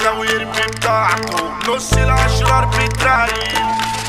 لو يرمي بتاعته نص الاشرار بترايل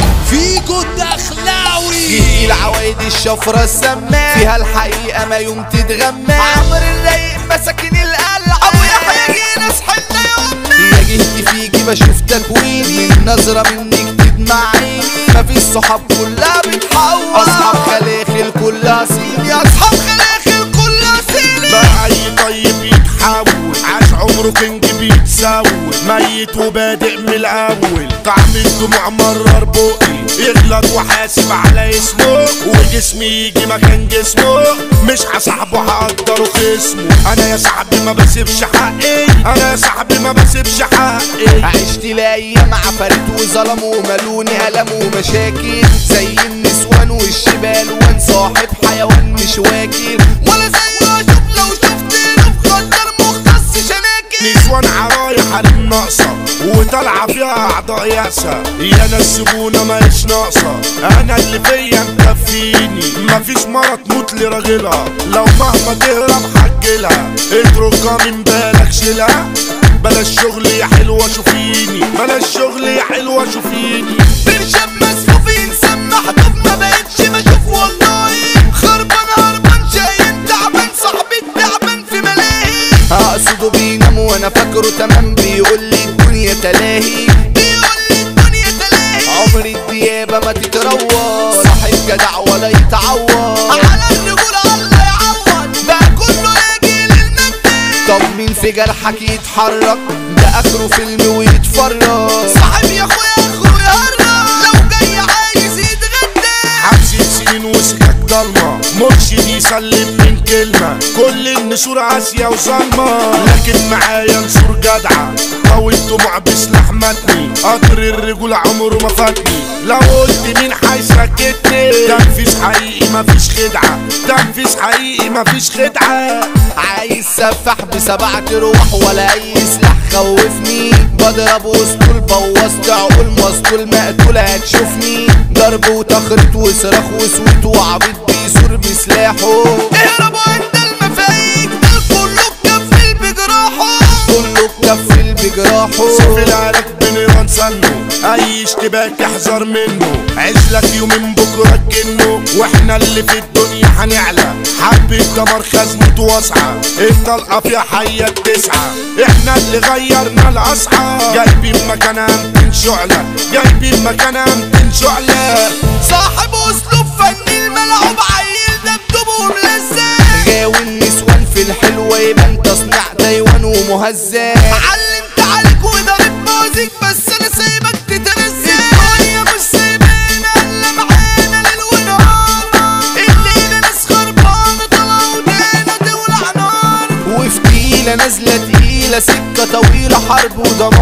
فيجو الدخلاوي جيل العوايد الشفرة السماء فيها الحقيقة ما يوم تتغمى عمر الرايق مساكن القلعة ابو يحيى جينا صحنا يومنا يا جهتي فيكي بشوف تكويني من نظرة منك تدمع عيني مفيش صحاب كلها بتحول اصحاب خلاخل كلها صيني اصحاب خلاخل كلها صيني بقى اي طيب يتحول عاش عمره كنج بيتسول ميت وبادئ من الاول طعم الدموع مرر بقي يغلط وحاسب على اسمه وجسمي يجي مكان جسمه مش هصاحبه هقدره خصمه انا يا صاحبي ما بسيبش حقي انا يا صاحبي ما بسيبش حقي عشت لايام عفاريت وظلم وملوني الم ومشاكل زي النسوان والشبال وان صاحب حيوان مش واكل ولا زي اشوف لو شفت له بخطر مختص شناكل نسوان عرايا حريم ناقصة وطالعة فيها أعضاء يأسة يا ناس سيبونا ماهيش ناقصة أنا اللي فيا مكفيني مفيش مرة تموت لراجلها لو مهما تهرب حجلها اتركها من بالك شيلها بلاش شغل يا حلوة شوفيني بلاش شغل يا حلوة شوفيني برشام مسفوفين سمح طب ما بقتش بشوف والله خربان هربان شايل تعبان صاحبي التعبان في ملاهي اقصده بينام وانا فاكره تمام بيقول لي الدنيا تلاهي بيقول لي الدنيا تلاهي عمر الديابه ما تتروض صاحب جدع ولا يتعوض على الرجوله الله يعوض ده كله يجي للمجد طب مين في جرحك يتحرك ده اخره فيلم ويتفرج صاحب يا اخويا اخره يهرب لو جاي عايز يتغدى حبس سنين وسكك ضلمة مرشد يسلم من كلمة كل النسور قاسية وظلمة لكن معايا نسور جدعة قوي الدموع بسلاح متني قطر الرجول عمره ما فاتني لو قلت مين هيسكتني تنفيذ حقيقي مفيش خدعة تنفيذ حقيقي مفيش خدعة عايز سفاح بسبعة روح ولا اي سلاح خوفني بضرب وسطول بوظت عقول مسطول مقتول هتشوفني ضرب وتخريط وصراخ وسويت وعبيط بيصور بسلاحه اهربوا عند المفايق ده كله بكفل بجراحه كله بكفل بجراحه سيف العراك بنيران سنه اي اشتباك احذر منه عزلك يومين بكره تجنه واحنا اللي في الدنيا هنعلى حبة دمر خزنته واسعة الطلقة فيها حية تسعة احنا اللي غيرنا الاسعى جايبين مكانها 200 شعلة جايبين مكانها 200 شعلة صاحب اسلوب فني الملعوب عيل دبدوب وملزق غاوي النسوان في الحلوة يبان تصنيع تايوان ومهزأ علمت عليك وضربت موزيك بس انا سايبك تترزق الدنيا مش سايبانا الا معانا ليل ونهار الليلة ناس خربانة طالعة ودانا تولع نار وفي تقيلة نازلة تقيلة سكة طويلة حرب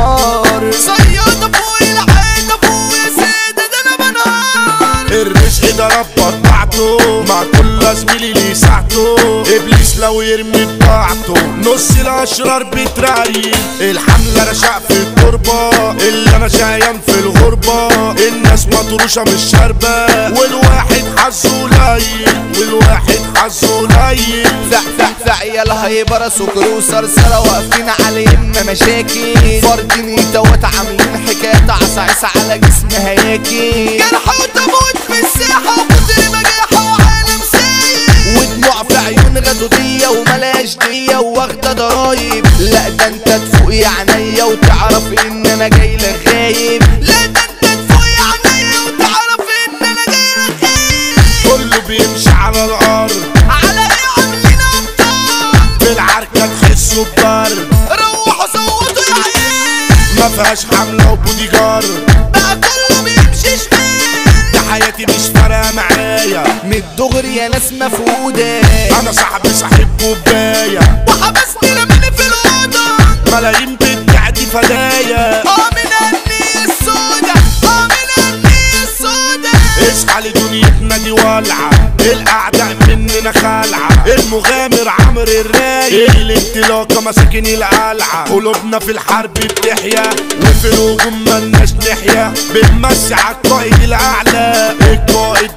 ودمار صيادة فوق العادة فوق يا سادة ده انا بنهار الرزق ده رب بتاعته مع كل زميلي ليه ساعته ابليس لو يرمي بتاعته نص الاشرار بترايل الحملة رشاق في التربة اللي انا شايم في الغربة الناس مطروشة مش شاربة والواحد حظه قليل والواحد حظه قليل فع فع فع يلا هيبرة سكر وصرصرة واقفين عليهم مشاكل فردين يتوت عاملين حكاية عسعس على جسم هياكل جرح وتموت في الساحة وكتر مجاحة وعالم سايق ودموع في عيون غدودية وملاش دية واخدة ضرايب لا ده انت تفوق يا عينيا وتعرف ان انا جاي لك غايب لا ده انت تفوق يا عينيا وتعرف ان انا جاي لك غايب كله بيمشي على الارض على ايه عاملين ابطال في العركة تحسه بضرب روحوا صوتوا يا عيال ما فيهاش حملة وبودي جارد بقى كله بيمشي شمال ده حياتي مش فارقة معايا من الدغري يا ناس مفقودة انا صاحبي صاحب كوباية وحبسني لمني في الأوضة ملايين بتعدي فدايا اه من النية السودا اه من النية السودا اصحى لدنيتنا دي والعة الاعداء مننا خالعة المغامر عمرو الرايق الانطلاقة مساكن القلعة قلوبنا في الحرب بتحيا وفي الهجوم ملناش نحيا بنمسي على القائد الاعلى القائد ده ولي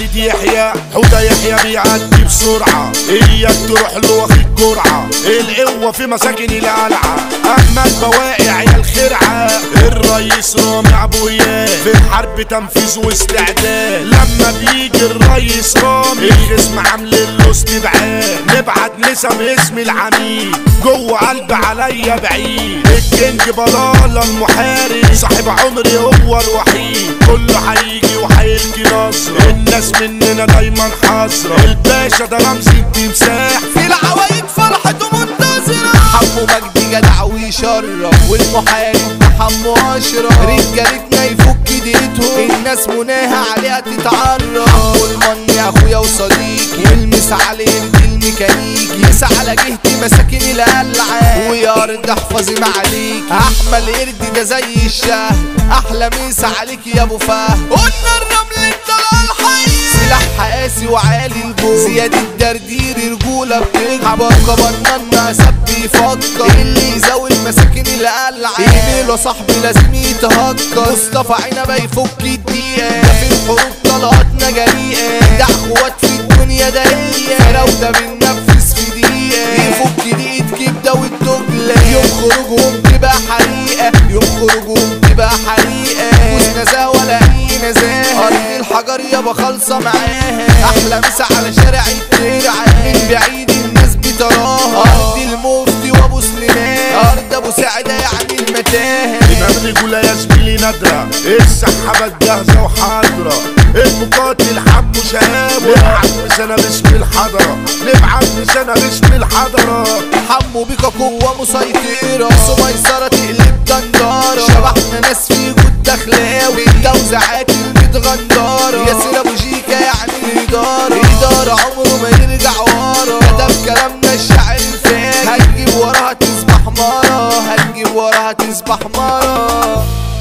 خالد يحيى حوده يحيى بيعدي بسرعة اياك تروح له واخد جرعة القوة في مساكن القلعة اما البواقع يا الخرعة الرئيس رامي ابويا في الحرب تنفيذ واستعداد لما بيجي الرئيس رامي الخصم عامل له استبعاد نبعت نسم اسم العميد جوه قلب عليا بعيد الكينج بلالا المحارب صاحب عمري هو الوحيد كله هيجي وهيلقي نظرة الناس مننا دايما حذرة الباشا ده رمز التمساح في العوايد فرحته منتظرة حمو مجدي جدع ويشرف والمحارب ده حمو اشرف رجالتنا يفك ايديتهم الناس مناها عليها تتعرف حمو المن يا اخويا وصديقي والمس عليه الميكانيكي يسعى على جهتي مساكن القلعة ويا ارض احفظي معاليك احمل قرد ده زي الشهد احلى مسا عليك يا ابو فهد قلنا الرمل الطلال حي سلاح قاسي وعالي الجو زياد الدردير رجولة بتكبر كبرنا سب يفكر اللي يزاول مساكن القلعة ايميله صاحبي لازم يتهكر مصطفى عنبة يفك الدقيقة ده في الحروب طلقاتنا جريئة ده اخوات في الدنيا ده هي فراودة بننفذ في دقيقة يفك دقيقة كبدة والدجلة يوم خروجهم تبقى حريقة يوم خروجهم تبقى حريقة مش نزاهة ولا أي نزاهة أرض الحجر يابا خالصة معاها أحلى مسا على شارع الترعة من بعيد الناس بتراها أرض المفتي وأبو سليمان أرض أبو سعدة يعني المتاهة إمام رجولة يا زميلي نادرة السحابة جاهزة وحاضرة المقاتل حمو شهاب نبعت مسانة باسم الحضرة نبعت مسانة باسم الحضرة حمو بيكا قوة مسيطرة سميسرة تقلب دندارة شبحنا ناس في جود دخلاوي توزيعات المتغندرة ياسر ابو جيكا يعني الإدارة إدارة عمره ما يرجع ورا كتب كلامنا الشاعر الفاجر هتجيب وراها تصبح مرة هتجيب وراها تصبح مرة